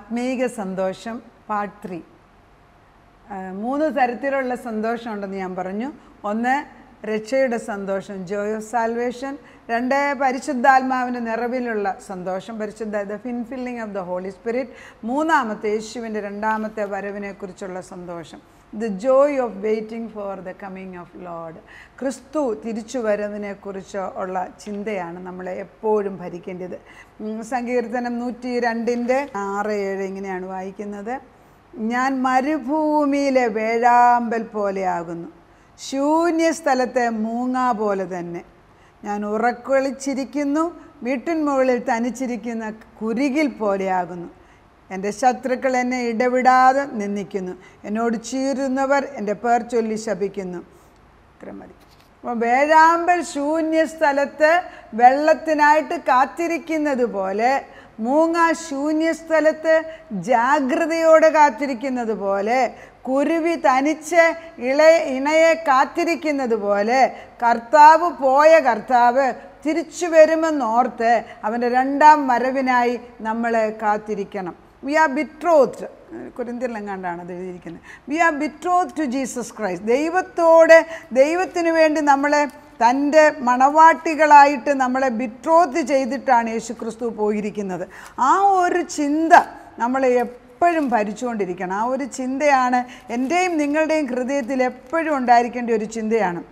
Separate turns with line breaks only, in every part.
ആത്മീക സന്തോഷം part three മൂന്ന് തരത്തിലുള്ള സന്തോഷമുണ്ടെന്ന് ഞാൻ പറഞ്ഞു ഒന്ന് രക്ഷയുടെ സന്തോഷം ജോയ് ഓഫ് സാൽവേഷൻ രണ്ട് പരിശുദ്ധാത്മാവിൻ്റെ നിറവിലുള്ള സന്തോഷം പരിശുദ്ധ the fulfilling of the holy spirit മൂന്നാമത്തെ യേശുവിൻ്റെ രണ്ടാമത്തെ വരവിനെക്കുറിച്ചുള്ള സന്തോഷം the joy of waiting for the coming of lord ക്രിസ്തു തിരിച്ചു വരവിനെക്കുറിച്ച് ഉള്ള ചിന്തയാണ് നമ്മളെ എപ്പോഴും ഭരിക്കേണ്ടത് ഉം, സങ്കീർത്തനം നൂറ്റി രണ്ടിൻ്റെ ആറ് ഏഴ് ഇങ്ങനെയാണ് വായിക്കുന്നത് ഞാൻ മരുഭൂമിയിലെ വേഴാമ്പൽ പോലെയാകുന്നു ശൂന്യ സ്ഥലത്തെ മൂങ്ങ പോലെ തന്നെ ഞാൻ ഉറക്കൊളിച്ചിരിക്കുന്നു വീട്ടിൻമുകളിൽ തനിച്ചിരിക്കുന്ന കുരുകിൽ പോലെയാകുന്നു എൻ്റെ ശത്രുക്കൾ എന്നെ ഇടവിടാതെ നിന്ദിക്കുന്നു എന്നോട് ചീറുന്നവർ എൻ്റെ പേർ ചൊല്ലി ശപിക്കുന്നു ഇത്ര മതി അപ്പോൾ വേഴാമ്പൽ ശൂന്യ സ്ഥലത്ത് വെള്ളത്തിനായിട്ട് കാത്തിരിക്കുന്നത് പോലെ മൂങ്ങ ശൂന്യ സ്ഥലത്ത് ജാഗ്രതയോടെ കാത്തിരിക്കുന്നത് പോലെ കുരുവി തനിച്ച് ഇള ഇണയെ കാത്തിരിക്കുന്നത് പോലെ കർത്താവ് പോയ കർത്താവ് തിരിച്ചു വരുമെന്നോർത്ത് അവൻ്റെ രണ്ടാം വരവിനായി നമ്മൾ കാത്തിരിക്കണം വി ആർ ബിട്രോത്ത് കുരിന്തിലെങ്ങാണ്ടാണ് അത് എഴുതിയിരിക്കുന്നത് we are betroth to Jesus Christ ദൈവത്തോട് ദൈവത്തിന് വേണ്ടി നമ്മളെ തൻ്റെ മണവാട്ടികളായിട്ട് നമ്മളെ ബിട്രോത്ത് ചെയ്തിട്ടാണ് യേശു ക്രിസ്തു പോയിരിക്കുന്നത് ആ ഒരു ചിന്ത നമ്മളെ എപ്പോഴും ഭരിച്ചുകൊണ്ടിരിക്കണം ആ ഒരു ചിന്തയാണ് എൻ്റെയും നിങ്ങളുടെയും ഹൃദയത്തിൽ എപ്പോഴും ഉണ്ടായിരിക്കേണ്ട ഒരു ചിന്തയാണ്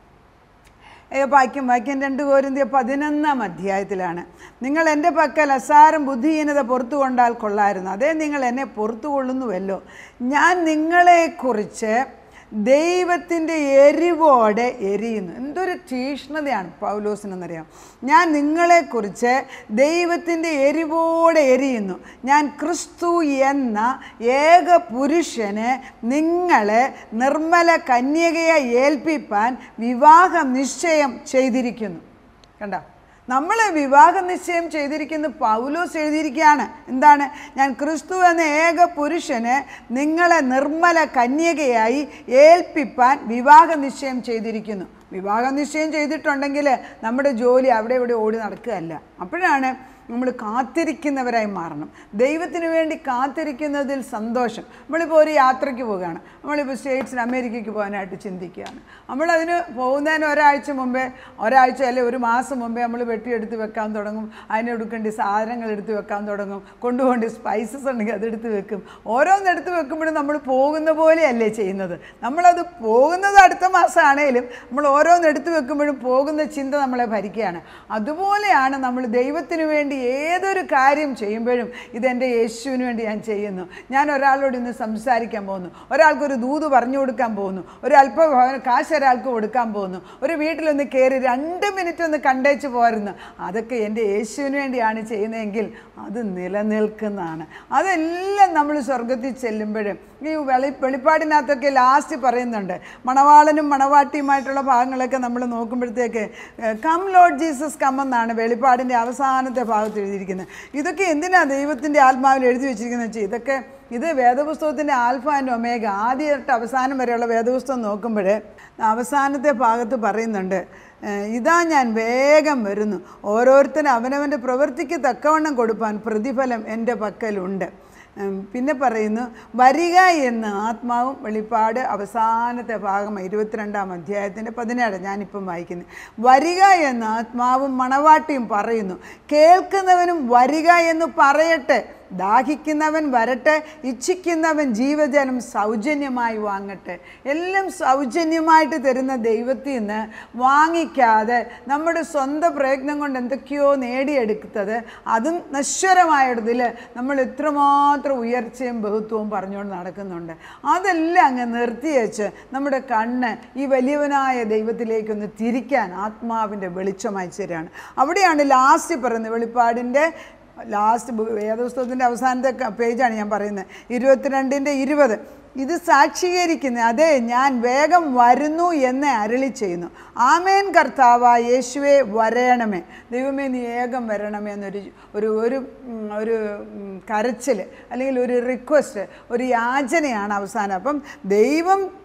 ഏ, വാക്യം വാക്യം രണ്ട് കോരിന്തിയ പതിനൊന്നാം അധ്യായത്തിലാണ് നിങ്ങൾ എൻ്റെ പക്കൽ അസാരം ബുദ്ധിഹീനത പുറത്തു കൊണ്ടാൽ കൊള്ളായിരുന്നു അതേ നിങ്ങൾ എന്നെ പുറത്തു കൊള്ളുന്നുവല്ലോ ഞാൻ നിങ്ങളെക്കുറിച്ച് ദൈവത്തിൻ്റെ എരിവോടെ എരിയുന്നു എന്തൊരു തീഷ്ണതയാണ് പൗലോസിനെന്നറിയാം ഞാൻ നിങ്ങളെക്കുറിച്ച് ദൈവത്തിൻ്റെ എരിവോടെ എരിയുന്നു ഞാൻ ക്രിസ്തു എന്ന ഏക പുരുഷന് നിങ്ങളെ നിർമ്മല കന്യകയെ ഏൽപ്പിപ്പാൻ വിവാഹം നിശ്ചയം ചെയ്തിരിക്കുന്നു കണ്ടോ നമ്മൾ വിവാഹ നിശ്ചയം ചെയ്തിരിക്കുന്ന പൗലോസ് എഴുതിയിരിക്കുകയാണ് എന്താണ് ഞാൻ ക്രിസ്തു എന്ന ഏക പുരുഷന് നിങ്ങളെ നിർമ്മല കന്യകയായി ഏൽപ്പിപ്പാൻ വിവാഹ നിശ്ചയം ചെയ്തിരിക്കുന്നു വിവാഹ നിശ്ചയം ചെയ്തിട്ടുണ്ടെങ്കിൽ നമ്മുടെ ജോലി അവിടെ ഇവിടെ ഓടി നടക്കുകയല്ല അപ്പോഴാണ് നമ്മൾ കാത്തിരിക്കുന്നവരായി മാറണം ദൈവത്തിന് വേണ്ടി കാത്തിരിക്കുന്നതിൽ സന്തോഷം നമ്മളിപ്പോൾ ഒരു യാത്രയ്ക്ക് പോവുകയാണ് നമ്മളിപ്പോൾ സ്റ്റേറ്റ്സിന് അമേരിക്കയ്ക്ക് പോകാനായിട്ട് ചിന്തിക്കുകയാണ് നമ്മളതിന് പോകുന്നതിന് ഒരാഴ്ച മുമ്പേ ഒരാഴ്ച അല്ലെ ഒരു മാസം മുമ്പേ നമ്മൾ വെട്ടിയെടുത്ത് വെക്കാൻ തുടങ്ങും അതിനെടുക്കേണ്ട സാധനങ്ങൾ എടുത്ത് വെക്കാൻ തുടങ്ങും കൊണ്ടുപോകേണ്ട സ്പൈസസ് ഉണ്ടെങ്കിൽ അതെടുത്ത് വെക്കും ഓരോന്നെടുത്ത് വെക്കുമ്പോഴും നമ്മൾ പോകുന്ന പോലെയല്ലേ ചെയ്യുന്നത് നമ്മളത് പോകുന്നത് അടുത്ത മാസമാണേലും നമ്മൾ ഓരോന്ന് എടുത്ത് വെക്കുമ്പോഴും പോകുന്ന ചിന്ത നമ്മളെ ഭരിക്കുകയാണ് അതുപോലെയാണ് നമ്മൾ ദൈവത്തിന് വേണ്ടി ഏതൊരു കാര്യം ചെയ്യുമ്പോഴും ഇതെൻ്റെ യേശുവിന് വേണ്ടി ഞാൻ ചെയ്യുന്നു ഞാൻ ഒരാളോട് ഇന്ന് സംസാരിക്കാൻ പോകുന്നു ഒരാൾക്കൊരു ദൂത് പറഞ്ഞു കൊടുക്കാൻ പോകുന്നു ഒരു അല്പ കാശ് ഒരാൾക്ക് കൊടുക്കാൻ പോകുന്നു ഒരു വീട്ടിലൊന്ന് കയറി രണ്ട് മിനിറ്റ് ഒന്ന് കണ്ടേച്ച് പോരുന്നു അതൊക്കെ എൻ്റെ യേശുവിന് വേണ്ടിയാണ് ചെയ്യുന്നതെങ്കിൽ അത് നിലനിൽക്കുന്നതാണ് അതെല്ലാം നമ്മൾ സ്വർഗത്തിൽ ചെല്ലുമ്പോഴും ഈ വെളി വെളിപ്പാടിനകത്തൊക്കെ ലാസ്റ്റ് പറയുന്നുണ്ട് മണവാളനും മണവാട്ടിയുമായിട്ടുള്ള ഭാഗങ്ങളൊക്കെ നമ്മൾ നോക്കുമ്പോഴത്തേക്ക് കം ലോഡ് ജീസസ് കം എന്നാണ് വെളിപ്പാടിൻ്റെ അവസാനത്തെ ഭാഗത്ത് എഴുതിയിരിക്കുന്നത് ഇതൊക്കെ എന്തിനാണ് ദൈവത്തിൻ്റെ ആത്മാവിൽ എഴുതി വെച്ചിരിക്കുന്നത് വെച്ചാൽ ഇതൊക്കെ ഇത് വേദപുസ്തകത്തിൻ്റെ ആൽഫ ആൻഡ് ഒമേഗ ആദ്യ തൊട്ട് അവസാനം വരെയുള്ള വേദപുസ്തകം നോക്കുമ്പോൾ അവസാനത്തെ ഭാഗത്ത് പറയുന്നുണ്ട് ഏഹ് ഇതാ ഞാൻ വേഗം വരുന്നു ഓരോരുത്തരും അവനവൻ്റെ പ്രവൃത്തിക്ക് തക്കവണ്ണം കൊടുപ്പാൻ പ്രതിഫലം എൻ്റെ പക്കലുണ്ട് ഉം, പിന്നെ പറയുന്നു വരിക എന്ന് ആത്മാവും വെളിപ്പാട് അവസാനത്തെ ഭാഗം ഇരുപത്തിരണ്ടാം അധ്യായത്തിൻ്റെ പതിനേഴ് ഞാനിപ്പം വായിക്കുന്നത് വരിക എന്ന് ആത്മാവും മണവാട്ടിയും പറയുന്നു കേൾക്കുന്നവനും വരിക എന്ന് പറയട്ടെ ദാഹിക്കുന്നവൻ വരട്ടെ ഇച്ഛിക്കുന്നവൻ ജീവജലം സൗജന്യമായി വാങ്ങട്ടെ എല്ലാം സൗജന്യമായിട്ട് തരുന്ന ദൈവത്തിൽ നിന്ന് വാങ്ങിക്കാതെ നമ്മുടെ സ്വന്തം പ്രയത്നം കൊണ്ട് എന്തൊക്കെയോ നേടിയെടുത്തത് അതും നശ്വരമായതിൽ നമ്മൾ എത്രമാത്രം ഉയർച്ചയും ബഹുത്വവും പറഞ്ഞുകൊണ്ട് നടക്കുന്നുണ്ട് അതെല്ലാം അങ്ങ് നിർത്തിവെച്ച് നമ്മുടെ കണ്ണ് ഈ വലിയവനായ ദൈവത്തിലേക്കൊന്ന് തിരിക്കാൻ ആത്മാവിൻ്റെ വെളിച്ചമായി ചേരാണ് അവിടെയാണ് ലാസ്റ്റ് പറയുന്നത് വെളിപ്പാടിൻ്റെ ലാസ്റ്റ് വേദപുസ്തകത്തിൻ്റെ അവസാനത്തെ ക- പേജാണ് ഞാൻ പറയുന്നത് ഇരുപത്തിരണ്ടിൻ്റെ ഇരുപത് ഇത് സാക്ഷീകരിക്കുന്ന അതെ ഞാൻ വേഗം വരുന്നു എന്ന് അരളി ചെയ്യുന്നു ആമേൻ കർത്താവ യേശുവെ വരയണമേ ദൈവമേ നീ വേഗം വരണമേ എന്നൊരു ഒരു ഒരു ഉം, ഒരു കരച്ചിൽ അല്ലെങ്കിൽ ഒരു റിക്വസ്റ്റ് ഒരു യാചനയാണ് അവസാനം അപ്പം ദൈവം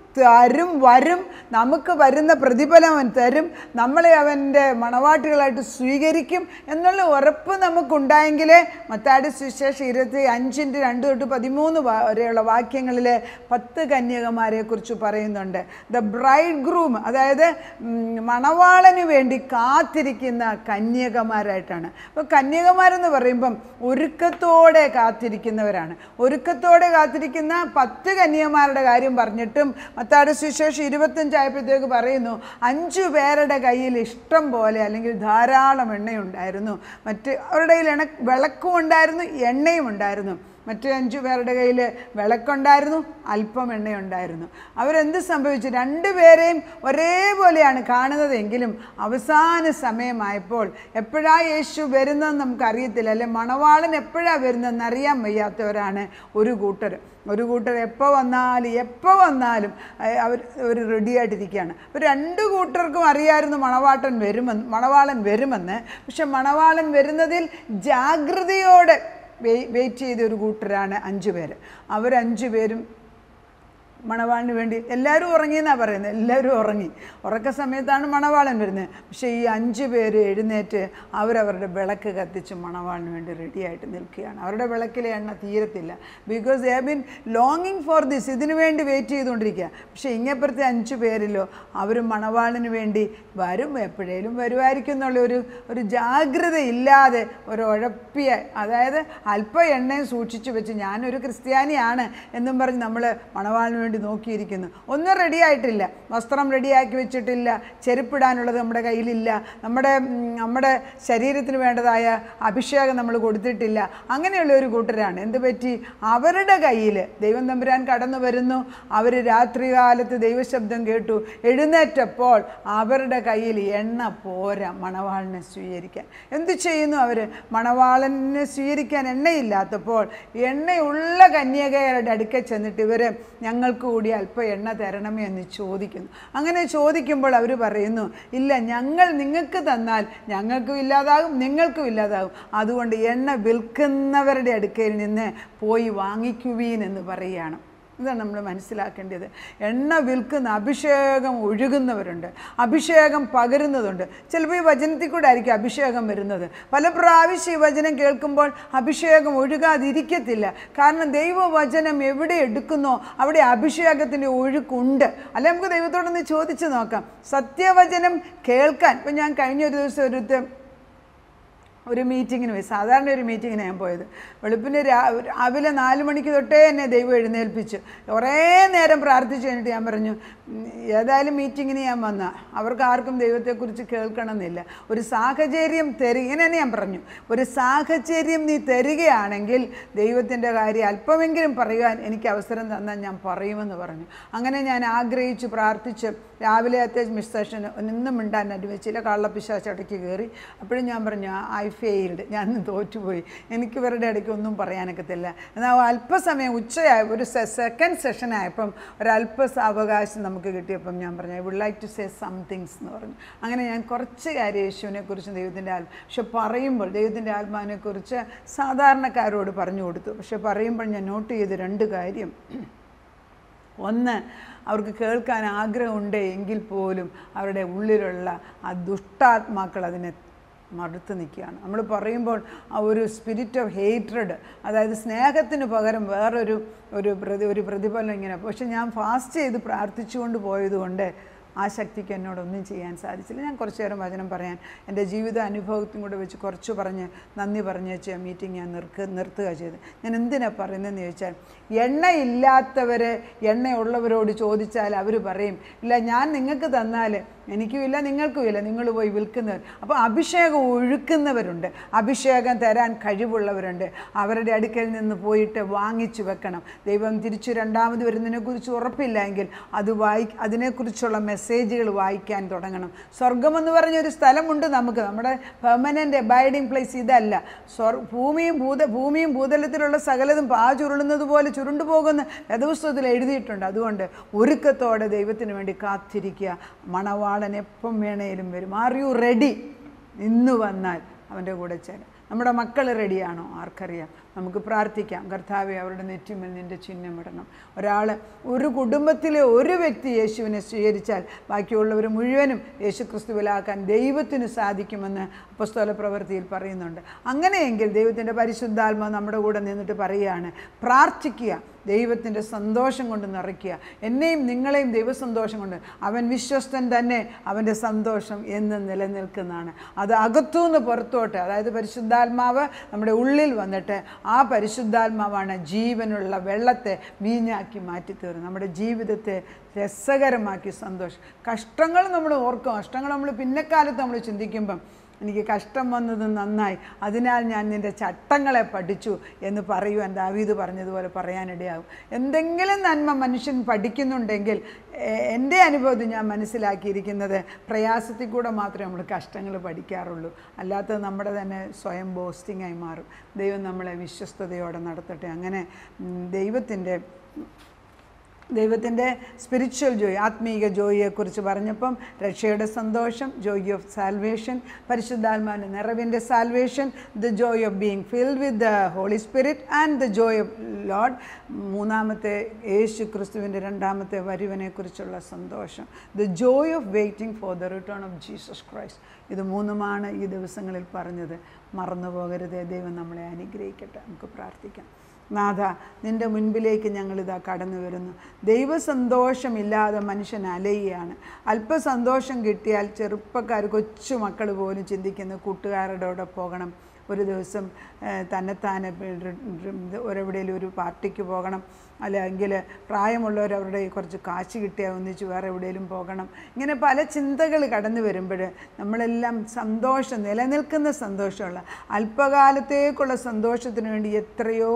തരും വരും നമുക്ക് വരുന്ന പ്രതിഫലം അവൻ തരും നമ്മളെ അവൻ്റെ മണവാട്ടികളായിട്ട് സ്വീകരിക്കും എന്നുള്ള ഉറപ്പ് നമുക്കുണ്ടായെങ്കിലേ മത്താടി സുവിശേഷം ഇരുപത്തി അഞ്ചിൻ്റെ രണ്ട് തൊട്ട് പതിമൂന്ന് വാ- വരെയുള്ള വാക്യങ്ങളിൽ പത്ത് കന്യകമാരെ കുറിച്ച് പറയുന്നുണ്ട് ദ ബ്രൈഡ് ഗ്രൂം അതായത് ഉം, മണവാളന് വേണ്ടി കാത്തിരിക്കുന്ന കന്യകമാരായിട്ടാണ് അപ്പോൾ കന്യകമാരെന്ന് പറയുമ്പം ഒരുക്കത്തോടെ കാത്തിരിക്കുന്നവരാണ് ഒരുക്കത്തോടെ കാത്തിരിക്കുന്ന പത്ത് കന്യകമാരുടെ കാര്യം പറഞ്ഞിട്ടും മത്താട് സുവിശേഷം ഇരുപത്തഞ്ചായപ്പോഴത്തേക്ക് പറയുന്നു അഞ്ചു പേരുടെ കയ്യിൽ ഇഷ്ടം പോലെ അല്ലെങ്കിൽ ധാരാളം എണ്ണയുണ്ടായിരുന്നു മറ്റ് അവരുടെ കയ്യിൽ എണ്ണ വിളക്കും ഉണ്ടായിരുന്നു എണ്ണയും ഉണ്ടായിരുന്നു മറ്റു അഞ്ചു പേരുടെ കയ്യിൽ വിളക്കുണ്ടായിരുന്നു അല്പം എണ്ണയുണ്ടായിരുന്നു അവരെന്ത് സംഭവിച്ചു രണ്ടുപേരെയും ഒരേപോലെയാണ് കാണുന്നതെങ്കിലും അവസാന സമയമായപ്പോൾ എപ്പോഴാ യേശു വരുന്നതെന്ന് നമുക്കറിയത്തില്ല അല്ലെ മണവാളൻ എപ്പോഴാണ് വരുന്നതെന്ന് അറിയാൻ വയ്യാത്തവരാണ് ഒരു കൂട്ടർ ഒരു കൂട്ടർ എപ്പോൾ വന്നാലും എപ്പോൾ വന്നാലും അഹ് അവർ അവർ റെഡിയായിട്ടിരിക്കുകയാണ് അപ്പോൾ രണ്ട് കൂട്ടർക്കും അറിയായിരുന്നു മണവാട്ടൻ വരുമെന്ന് മണവാളൻ വരുമെന്ന് പക്ഷെ മണവാളൻ വരുന്നതിൽ ജാഗ്രതയോടെ വെയിറ്റ് ചെയ്ത ഒരു കൂട്ടരാണ് അഞ്ചു പേര് അവരഞ്ചു പേരും മണവാളിന് വേണ്ടി എല്ലാവരും ഉറങ്ങിയെന്നാണ് പറയുന്നത് എല്ലാവരും ഉറങ്ങി ഉറക്ക സമയത്താണ് മണവാളൻ വരുന്നത് പക്ഷേ ഈ അഞ്ച് പേര് എഴുന്നേറ്റ് അവരവരുടെ വിളക്ക് കത്തിച്ച് മണവാളിന് വേണ്ടി റെഡിയായിട്ട് നിൽക്കുകയാണ് അവരുടെ വിളക്കിലെ എണ്ണ തീരത്തില്ല ബിക്കോസ് ദേ ബിൻ ലോങ്ങിങ് ഫോർ ദിസ് ഇതിനു വേണ്ടി വെയിറ്റ് ചെയ്തുകൊണ്ടിരിക്കുക പക്ഷേ ഇങ്ങപ്പുറത്തെ അഞ്ച് പേരിലോ അവർ മണവാളിന് വേണ്ടി വരും എപ്പോഴേലും വരുമായിരിക്കും എന്നുള്ള ഒരു ഒരു ജാഗ്രത ഇല്ലാതെ ഒരു ഉഴപ്പിയ അതായത് അല്പ എണ്ണയും സൂക്ഷിച്ചു വെച്ച് ഞാനൊരു ക്രിസ്ത്യാനിയാണ് എന്നും പറഞ്ഞ് നമ്മൾ മണവാളിന് വേണ്ടി നോക്കിയിരിക്കുന്നു ഒന്നും റെഡി ആയിട്ടില്ല വസ്ത്രം റെഡിയാക്കി വെച്ചിട്ടില്ല ചെരുപ്പിടാനുള്ളത് നമ്മുടെ കയ്യിലില്ല നമ്മുടെ ഉം, നമ്മുടെ ശരീരത്തിന് വേണ്ടതായ അഭിഷേകം നമ്മൾ കൊടുത്തിട്ടില്ല അങ്ങനെയുള്ള ഒരു കൂട്ടരാണ് എന്ത് പറ്റി അവരുടെ കയ്യിൽ ദൈവം തമ്പുരാൻ കടന്നു വരുന്നു അവർ രാത്രികാലത്ത് ദൈവശബ്ദം കേട്ടു എഴുന്നേറ്റപ്പോൾ അവരുടെ കയ്യിൽ എണ്ണ പോരാ മണവാളിനെ സ്വീകരിക്കാൻ എന്ത് ചെയ്യുന്നു അവർ മണവാളനെ സ്വീകരിക്കാൻ എണ്ണയില്ലാത്തപ്പോൾ എണ്ണയുള്ള കന്യകയുടെ അടുക്കൽ ചെന്നിട്ട് ഇവർ ഞങ്ങൾക്ക് കൂടി അല്പം എണ്ണ തരണമേ എന്ന് ചോദിക്കുന്നു അങ്ങനെ ചോദിക്കുമ്പോൾ അവർ പറയുന്നു ഇല്ല ഞങ്ങൾ നിങ്ങൾക്ക് തന്നാൽ ഞങ്ങൾക്കും ഇല്ലാതാകും നിങ്ങൾക്കും ഇല്ലാതാകും അതുകൊണ്ട് എണ്ണ വിൽക്കുന്നവരുടെ അടുക്കയിൽ നിന്ന് പോയി വാങ്ങിക്കുവീൻ എന്ന് പറയുകയാണ് ഇതാണ് നമ്മൾ മനസ്സിലാക്കേണ്ടത് എണ്ണ വിൽക്കുന്ന അഭിഷേകം ഒഴുകുന്നവരുണ്ട് അഭിഷേകം പകരുന്നതുണ്ട് ചിലപ്പോൾ ഈ വചനത്തിൽ കൂടെ ആയിരിക്കും അഭിഷേകം വരുന്നത് പല പ്രാവശ്യം ഈ വചനം കേൾക്കുമ്പോൾ അഭിഷേകം ഒഴുകാതിരിക്കത്തില്ല കാരണം ദൈവവചനം എവിടെ എടുക്കുന്നോ അവിടെ അഭിഷേകത്തിൻ്റെ ഒഴുക്കുണ്ട് അല്ലെ നമുക്ക് ദൈവത്തോടൊന്ന് ചോദിച്ചു നോക്കാം സത്യവചനം കേൾക്കാൻ ഇപ്പം ഞാൻ കഴിഞ്ഞ ഒരു ദിവസം ഒരുത്ത് ഒരു മീറ്റിങ്ങിന് പോയി സാധാരണ ഒരു മീറ്റിങ്ങിന് ഞാൻ പോയത് വെളുപ്പിന് രാ രാവിലെ നാല് മണിക്ക് തൊട്ടേ എന്നെ ദൈവം എഴുന്നേൽപ്പിച്ചു കുറേ നേരം പ്രാർത്ഥിച്ചു കഴിഞ്ഞിട്ട് ഞാൻ പറഞ്ഞു "ഉം, ഏതായാലും മീറ്റിങ്ങിന് ഞാൻ വന്ന അവർക്ക് ആർക്കും ദൈവത്തെക്കുറിച്ച് കേൾക്കണമെന്നില്ല ഒരു സാഹചര്യം തരി ഇങ്ങനെ തന്നെ ഞാൻ പറഞ്ഞു ഒരു സാഹചര്യം നീ തരികയാണെങ്കിൽ ദൈവത്തിൻ്റെ കാര്യം അല്പമെങ്കിലും പറയുവാൻ എനിക്ക് അവസരം തന്നാൽ ഞാൻ പറയുമെന്ന് പറഞ്ഞു അങ്ങനെ ഞാൻ ആഗ്രഹിച്ചു പ്രാർത്ഥിച്ച് രാവിലത്തെ മിസ് സെഷൻ ഒന്നും മിണ്ടാൻ അനുവദിച്ചില്ല കള്ളപ്പിശാച്ചടയ്ക്ക് കയറി അപ്പോഴും ഞാൻ പറഞ്ഞു ഐ ഫെയിൽഡ് ഞാൻ ഇന്ന് തോറ്റുപോയി എനിക്ക് ഇവരുടെ ഇടയ്ക്ക് ഒന്നും പറയാനൊക്കത്തില്ല എന്നാൽ അല്പസമയം ഉച്ചയായ ഒരു സെക്കൻഡ് സെഷൻ ആയപ്പം ഒരല്പ സാവകാശം നമുക്ക് കിട്ടിയപ്പം ഞാൻ പറഞ്ഞു I would like to say somethings എന്ന് പറഞ്ഞു അങ്ങനെ ഞാൻ കുറച്ച് കാര്യം യേശുവിനെ കുറിച്ചും ദൈവത്തിൻ്റെ ആത്മ പക്ഷെ പറയുമ്പോൾ ദൈവത്തിൻ്റെ ആത്മാവിനെക്കുറിച്ച് സാധാരണക്കാരോട് പറഞ്ഞു കൊടുത്തു പക്ഷെ പറയുമ്പോൾ ഞാൻ നോട്ട് ചെയ്ത് രണ്ട് കാര്യം ഒന്ന് അവർക്ക് കേൾക്കാൻ ആഗ്രഹമുണ്ട് എങ്കിൽ പോലും അവരുടെ ഉള്ളിലുള്ള ആ ദുഷ്ടാത്മാക്കൾ അതിനെ മടുത്ത് നിൽക്കുകയാണ് നമ്മൾ പറയുമ്പോൾ ആ ഒരു സ്പിരിറ്റ് ഓഫ് ഹേറ്റ്രഡ് അതായത് സ്നേഹത്തിന് പകരം വേറൊരു ഒരു പ്രതി ഒരു പ്രതിഫലം ഇങ്ങനെ പക്ഷെ ഞാൻ ഫാസ്റ്റ് ചെയ്ത് പ്രാർത്ഥിച്ചുകൊണ്ട് പോയതുകൊണ്ട് ആ ശക്തിക്ക് എന്നോടൊന്നും ചെയ്യാൻ സാധിച്ചില്ല ഞാൻ കുറച്ച് നേരം വചനം പറയാൻ എൻ്റെ ജീവിത അനുഭവത്തും കൂടെ വെച്ച് കുറച്ച് പറഞ്ഞ് നന്ദി പറഞ്ഞ് വെച്ച് മീറ്റിംഗ് ഞാൻ നിർക്ക നിർത്തുക ചെയ്ത് ഞാൻ എന്തിനാണ് പറയുന്നതെന്ന് ചോദിച്ചാൽ എണ്ണയില്ലാത്തവർ എണ്ണയുള്ളവരോട് ചോദിച്ചാൽ അവർ പറയും ഇല്ല ഞാൻ നിങ്ങൾക്ക് തന്നാൽ എനിക്കുമില്ല നിങ്ങൾക്കുമില്ല നിങ്ങൾ പോയി വിൽക്കുന്നവർ അപ്പോൾ അഭിഷേകം ഒഴുക്കുന്നവരുണ്ട് അഭിഷേകം തരാൻ കഴിവുള്ളവരുണ്ട് അവരുടെ അടുക്കൽ നിന്ന് പോയിട്ട് വാങ്ങിച്ചു വെക്കണം ദൈവം തിരിച്ചു രണ്ടാമത് വരുന്നതിനെക്കുറിച്ച് ഉറപ്പില്ല എങ്കിൽ അത് വായി അതിനെക്കുറിച്ചുള്ള മെസ്സേജുകൾ വായിക്കാൻ തുടങ്ങണം സ്വർഗമെന്ന് പറഞ്ഞൊരു സ്ഥലമുണ്ട് നമുക്ക് നമ്മുടെ പെർമനൻ്റ് അബൈഡിങ് പ്ലേസ് ഇതല്ല സ്വർ ഭൂമിയും ഭൂത ഭൂമിയും ഭൂതലത്തിലുള്ള സകലതും പാ ചുരുളുന്നത് പോലെ ചുരുണ്ടു പോകുന്ന വേദപുസ്തകത്തിൽ എഴുതിയിട്ടുണ്ട് അതുകൊണ്ട് ഒരുക്കത്തോടെ ദൈവത്തിന് വേണ്ടി കാത്തിരിക്കുക മണവാളൻ എപ്പം വേണേലും വരും ആർ യു റെഡി ഇന്ന് വന്നാൽ അവൻ്റെ കൂടെ ചേരാം നമ്മുടെ മക്കൾ റെഡിയാണോ ആർക്കറിയാം നമുക്ക് പ്രാർത്ഥിക്കാം കർത്താവെ അവരുടെ നെറ്റിമേൽ നിൻ്റെ ചിഹ്നം ഇടണം ഒരാൾ ഒരു കുടുംബത്തിലെ ഒരു വ്യക്തി യേശുവിനെ സ്വീകരിച്ചാൽ ബാക്കിയുള്ളവർ മുഴുവനും യേശു ക്രിസ്തുവിലാക്കാൻ ദൈവത്തിന് സാധിക്കുമെന്ന് പുസ്തക പ്രവൃത്തിയിൽ പറയുന്നുണ്ട് അങ്ങനെയെങ്കിൽ ദൈവത്തിൻ്റെ പരിശുദ്ധാത്മ നമ്മുടെ കൂടെ നിന്നിട്ട് പറയുകയാണ് പ്രാർത്ഥിക്കുക ദൈവത്തിൻ്റെ സന്തോഷം കൊണ്ട് നിറയ്ക്കുക എന്നെയും നിങ്ങളെയും ദൈവസന്തോഷം കൊണ്ട് അവൻ വിശ്വസ്തൻ തന്നെ അവൻ്റെ സന്തോഷം എന്ന് നിലനിൽക്കുന്നതാണ് അത് അകത്തുനിന്ന് പുറത്തോട്ട് അതായത് പരിശുദ്ധാത്മാവ് നമ്മുടെ ഉള്ളിൽ വന്നിട്ട് ആ പരിശുദ്ധാത്മാവാണ് ജീവനുള്ള വെള്ളത്തെ വീഞ്ഞാക്കി മാറ്റിത്തീർന്നത് നമ്മുടെ ജീവിതത്തെ രസകരമാക്കി സന്തോഷം കഷ്ടങ്ങൾ നമ്മൾ ഓർക്കും കഷ്ടങ്ങൾ നമ്മൾ പിന്നക്കാലത്ത് നമ്മൾ ചിന്തിക്കുമ്പം എനിക്ക് കഷ്ടം വന്നത് നന്നായി അതിനാൽ ഞാൻ നിൻ്റെ ചട്ടങ്ങളെ പഠിച്ചു എന്ന് പറയുവാൻ ദാവീദ് പറഞ്ഞതുപോലെ പറയാനിടയാകും എന്തെങ്കിലും നന്മ മനുഷ്യൻ പഠിക്കുന്നുണ്ടെങ്കിൽ എ- എൻ്റെ അനുഭവത്തിൽ ഞാൻ മനസ്സിലാക്കിയിരിക്കുന്നത് പ്രയാസത്തിൽ കൂടെ മാത്രമേ നമ്മൾ കഷ്ടങ്ങൾ പഠിക്കാറുള്ളൂ അല്ലാത്തത് നമ്മുടെ തന്നെ സ്വയം ബോസ്റ്റിംഗായി മാറും ദൈവം നമ്മളെ വിശ്വസ്തയോടെ നടത്തട്ടെ അങ്ങനെ ഉം, ദൈവത്തിൻ്റെ ദൈവത്തിൻ്റെ സ്പിരിച്വൽ ജോയ് ആത്മീക ജോയിയെക്കുറിച്ച് പറഞ്ഞപ്പം രക്ഷയുടെ സന്തോഷം ജോയ് ഓഫ് സാൽവേഷൻ പരിശുദ്ധാത്മാവിൻ്റെ നിറവിൻ്റെ salvation the joy of being filled with the holy spirit and the joy of lord മൂന്നാമത്തെ യേശു ക്രിസ്തുവിൻ്റെ രണ്ടാമത്തെ വരുവനെക്കുറിച്ചുള്ള സന്തോഷം the joy of waiting for the return of Jesus Christ ഇത് മൂന്നുമാണ് ഈ ദിവസങ്ങളിൽ പറഞ്ഞത് മറന്നു പോകരുതേ ദൈവം നമ്മളെ അനുഗ്രഹിക്കട്ടെ നമുക്ക് പ്രാർത്ഥിക്കാം നാഥ നിൻ്റെ മുൻപിലേക്ക് ഞങ്ങളിതാ കടന്നു വരുന്നു ദൈവസന്തോഷമില്ലാതെ മനുഷ്യൻ അലയുകയാണ് അല്പസന്തോഷം കിട്ടിയാൽ ചെറുപ്പക്കാർ കൊച്ചു മക്കൾ പോലും ചിന്തിക്കുന്നു കൂട്ടുകാരുടെ കൂടെ പോകണം ഒരു ദിവസം ഏഹ്, തന്നെത്താനെ ഒരെവിടെയെങ്കിലും ഒരു പാർട്ടിക്ക് പോകണം അല്ലെങ്കിൽ പ്രായമുള്ളവർ അവരുടെ കുറച്ച് കാശ് കിട്ടിയാൽ ഒന്നിച്ച് വേറെ എവിടെയെങ്കിലും പോകണം ഇങ്ങനെ പല ചിന്തകൾ കടന്നു വരുമ്പോൾ നമ്മളെല്ലാം സന്തോഷം നിലനിൽക്കുന്ന സന്തോഷമുള്ള അല്പകാലത്തേക്കുള്ള സന്തോഷത്തിന് വേണ്ടി എത്രയോ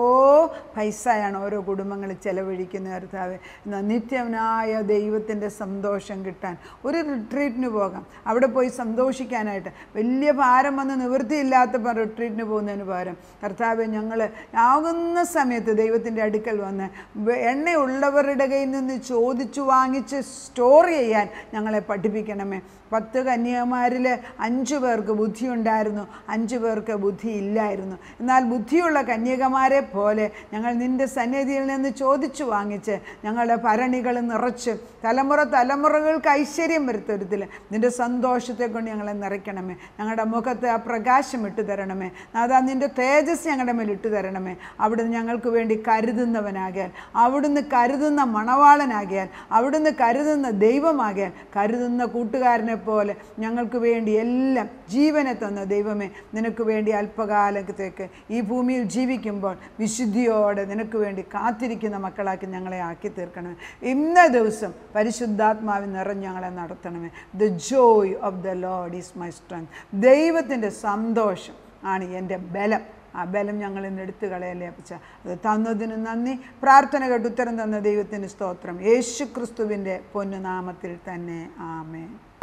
പൈസയാണ് ഓരോ കുടുംബങ്ങൾ ചെലവഴിക്കുന്ന കർത്താവ് എന്നാൽ നിത്യനായ ദൈവത്തിൻ്റെ സന്തോഷം കിട്ടാൻ ഒരു റിട്രീറ്റിന് പോകാം അവിടെ പോയി സന്തോഷിക്കാനായിട്ട് വലിയ ഭാരം വന്ന് നിവൃത്തിയില്ലാത്തപ്പോൾ റിട്രീറ്റിന് പോകുന്നതിന് പകരം കർത്താവ് ഞങ്ങൾ ആകുന്ന സമയത്ത് ദൈവത്തിൻ്റെ അടുക്കൽ വന്ന് വെ- എണ്ണയുള്ളവരുടെ കയ്യിൽ നിന്ന് ചോദിച്ചു വാങ്ങിച്ച് സ്റ്റോർ ചെയ്യാൻ ഞങ്ങളെ പഠിപ്പിക്കണമേ പത്ത് കന്യാകുമാരിൽ അഞ്ചു പേർക്ക് ബുദ്ധിയുണ്ടായിരുന്നു അഞ്ചു പേർക്ക് ബുദ്ധി ഇല്ലായിരുന്നു എന്നാൽ ബുദ്ധിയുള്ള കന്യകമാരെ പോലെ ഞങ്ങൾ നിൻ്റെ സന്നിധിയിൽ നിന്ന് ചോദിച്ചു വാങ്ങിച്ച് ഞങ്ങളുടെ ഭരണികൾ നിറച്ച് തലമുറ തലമുറകൾക്ക് ഐശ്വര്യം വരുത്തരുത്തിൽ നിൻ്റെ സന്തോഷത്തെ കൊണ്ട് ഞങ്ങളെ നിറയ്ക്കണമേ ഞങ്ങളുടെ മുഖത്ത് ആ പ്രകാശം ഇട്ടു തരണമേ അതാ നിൻ്റെ തേജസ് ഞങ്ങളുടെ മേൽ ഇട്ടു തരണമേ അവിടുന്ന് ഞങ്ങൾക്ക് വേണ്ടി കരുതുന്നവനാകിയാൽ അവിടുന്ന് കരുതുന്ന മണവാളനാകിയാൽ അവിടുന്ന് കരുതുന്ന ദൈവമാകിയാൽ കരുതുന്ന കൂട്ടുകാരനെ പോലെ ഞങ്ങൾക്ക് വേണ്ടി എല്ലാം ജീവനെ തന്ന ദൈവമേ നിനക്ക് വേണ്ടി അല്പകാലത്തേക്ക് ഈ ഭൂമിയിൽ ജീവിക്കുമ്പോൾ വിശുദ്ധിയോടെ നിനക്ക് വേണ്ടി കാത്തിരിക്കുന്ന മക്കളാക്കി ഞങ്ങളെ ആക്കി തീർക്കണമേ ഇന്ന ദിവസം പരിശുദ്ധാത്മാവിൽ നിറഞ്ഞ് ഞങ്ങളെ നടത്തണമേ the joy of the lord is my strength ദൈവത്തിൻ്റെ സന്തോഷം ആണ് എൻ്റെ ബലം ആ ബലം ഞങ്ങൾ ഇന്ന് എടുത്തു കളയല്ലേ അപ്പച്ച അത് തന്നതിന് നന്ദി പ്രാർത്ഥന കേട്ട് ഉത്തരം തന്ന ദൈവത്തിന് സ്തോത്രം യേശു ക്രിസ്തുവിൻ്റെ പൊന്നുനാമത്തിൽ തന്നെ ആമേ